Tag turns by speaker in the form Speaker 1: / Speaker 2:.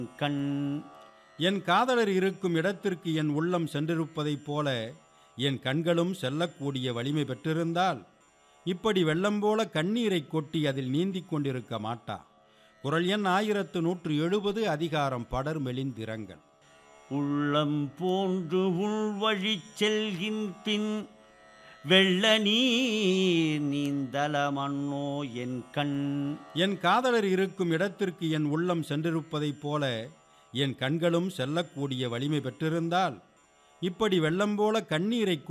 Speaker 1: கண்
Speaker 2: என் காதலர் இருக்கும் இடத்திற்கு என் உள்ளம் சென்றிருப்பதைப் போல என் கண்களும் செல்லக்கூடிய வலிமை பெற்றிருந்தால் இப்படி வெள்ளம் போல கண்ணீரை கொட்டி அதில் நீந்திக் கொண்டிருக்க மாட்டா குரல் எண் ஆயிரத்து நூற்று எழுபது அதிகாரம் படர் மெலிந்திரங்கள்
Speaker 1: உள்ளம் போன்று உள்வழி செல்கின்பின் வெள்ள நீர் நீந்தல மண்ணோ என் கண்
Speaker 2: என் காதலர் இருக்கும் இடத்திற்கு என் உள்ளம் சென்றிருப்பதைப் போல என் கண்களும் செல்லக்கூடிய வலிமை பெற்றிருந்தால் இப்படி வெள்ளம் போல கண்ணீரை